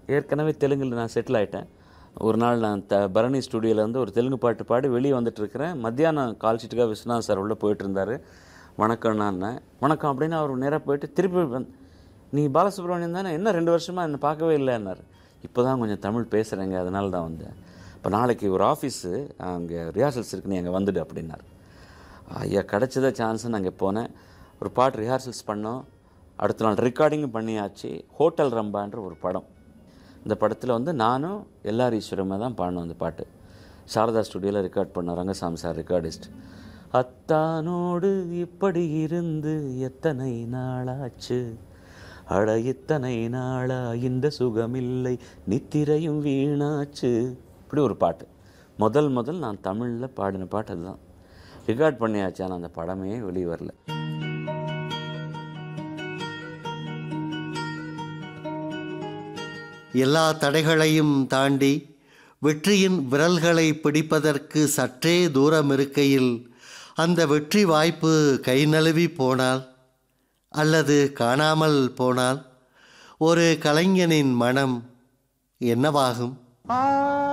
ஏற்கனவே தெலுங்கில் நான் செட்டில் ஆகிட்டேன் ஒரு நாள் நான் த பரணி ஸ்டுடியோலேருந்து ஒரு தெலுங்கு பாட்டு பாடி வெளியே வந்துட்டுருக்கிறேன் மத்தியானம் கால் ஷீட்டுக்காக விஸ்வநாத் சார் உள்ளே போயிட்டு இருந்தார் வணக்கம் நான் வணக்கம் அப்படின்னு அவர் நேராக போயிட்டு திருப்பி வந்து நீ பாலசுப்ரமணியம் தானே என்ன ரெண்டு வருஷமாக என்னை பார்க்கவே இல்லைன்னாரு இப்போ தான் கொஞ்சம் தமிழ் பேசுகிறேங்க அதனால தான் வந்தேன் இப்போ நாளைக்கு ஒரு ஆஃபீஸு அங்கே ரிஹர்சல்ஸ் இருக்கு நீ அங்கே வந்துடு அப்படின்னாரு ஐயா கிடச்சத சான்ஸ்னு அங்கே போனேன் ஒரு பாட்டு ரிஹர்சல்ஸ் பண்ணோம் அடுத்த நாள் ரெக்கார்டிங்கும் பண்ணியாச்சு ஹோட்டல் ரம்பான்ற ஒரு படம் இந்த படத்தில் வந்து நானும் எல்ஆர் ஈஸ்வரமாக தான் பாடணும் அந்த பாட்டு சாரதா ஸ்டுடியோவில் ரெக்கார்ட் பண்ணோம் ரங்கசாமி சார் ரெக்கார்டிஸ்ட் அத்தானோடு இப்படி இருந்து எத்தனை நாளாச்சு அட இத்தனை நாளா இந்த சுகமில்லை நித்திரையும் வீணாச்சு இப்படி ஒரு பாட்டு முதல் முதல் நான் தமிழில் பாடின பாட்டு அதுதான் ரெக்கார்ட் பண்ணியாச்சு ஆனால் அந்த படமே வெளியே வரல எல்லா தடைகளையும் தாண்டி வெற்றியின் விரல்களை பிடிப்பதற்கு சற்றே தூரம் இருக்கையில் அந்த வெற்றி வாய்ப்பு கை நழுவி போனால் அல்லது காணாமல் போனால் ஒரு கலைஞனின் மனம் என்னவாகும்